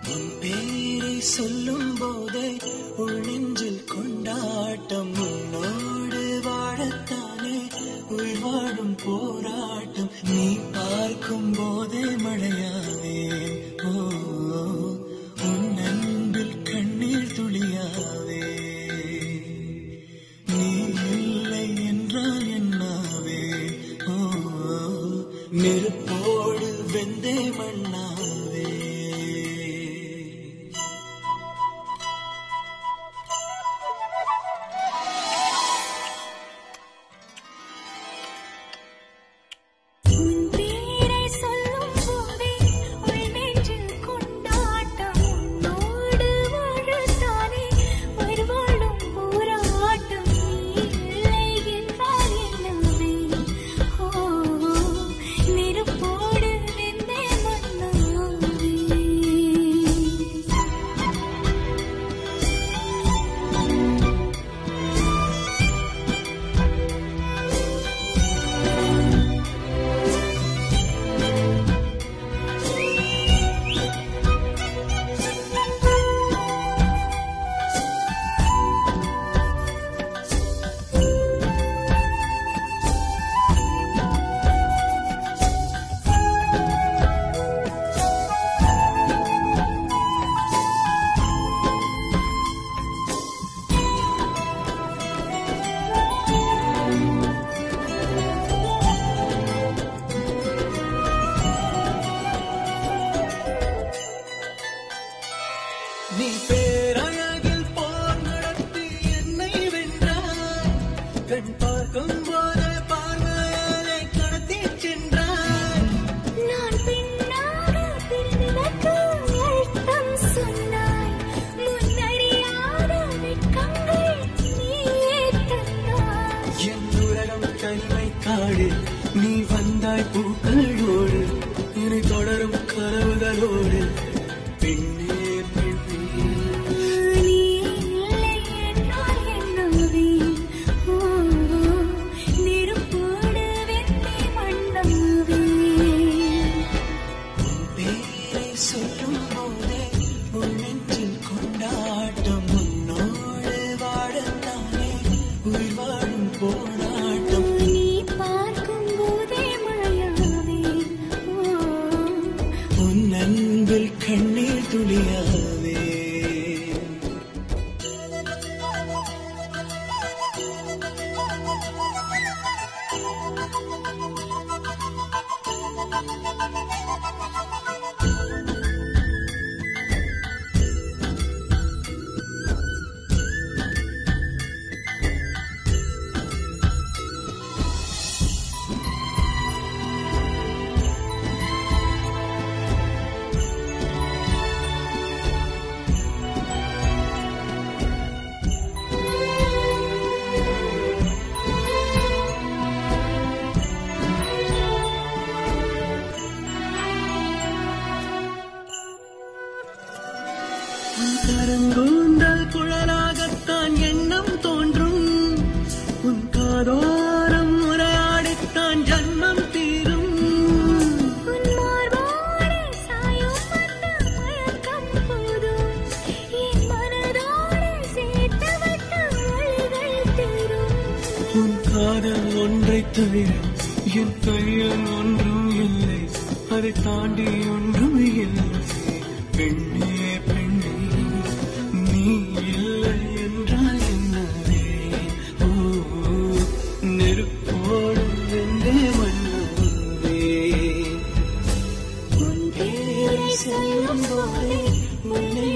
உன் பேரை சொல்லும் போதே உள் நெஞ்சில் கொண்டாட்டம் உன்னோடு வாழத்தானே உயிர் வாழும் போராட்டம் நீ பார்க்கும் போதே மழையாவே ஓ உன் அன்பில் கண்ணீர் துளியாவே நீ இல்லை என்றால் என்னாவே ஓ நெருப்போடு வெந்தே மண்ணாவே உன் பேரை சொல்லும் போதே உள் நெஞ்சில் கொண்டாட்டம் உன்னோடு வாழத்தானே உயிர் வாழும் போராட்டம் நீ இல்லை என்றால் என்னவே ஓ நெருப்போடு வெந்தே மண்ணாவே நீ பேரழகில் போர் நடத்தி என்னை வென்றாய் கண் பார்க்கும் போது பார்வையாலே கடத்தி சென்றாய் நான் பெண்ணாக பிறந்ததற்கு அர்த்தம் சொன்னாய் முன்னறியாத வெட்கங்கள் நீயே தந்தாய் என் உலகம் தனிமை காடு நீ வந்தாய் பூக்களோடு இனி தொடரும் கனவுகளோடு பெண்ணே பெண்ணே நீ இல்லை என்றால் என்னவே ஓ நெருப்போடு வெந்தே மண்ணாவே பேரை சொல்லும் போதே உன் நெஞ்சில் கொண்டாட்டம் உன்னோடு வாழத்தானே உயிர் வாழும் போராட்டம் நீ பார்க்கும் போதே மழையாவே ஓ உன் அன்பில் கண்ணீர் துளியாவே உன் கரங்கூந்தல் குழலாகத்தான் எண்ணம் தோன்றும் உன் காதோரம் உரையாடித்தான் ஜன்மம் தீரும் உன் மார்போடு சாயும் அந்த மயக்கம் போதும் என் மனதோடு சேர்த்து விட்ட வழிகள் தரும் உன் காதல் ஒன்றை தவிர என் கையில் ஒன்றும் இல்லை அதை தாண்டி ஒன்றும் இல்லை பெண்ணே பெண்ணே நீ இல்லை என்றால் என்னவே ஓ நெருப்போடு வெந்தே மண்ணாவே உன் பேரை சொல்லும் போதே உன்னை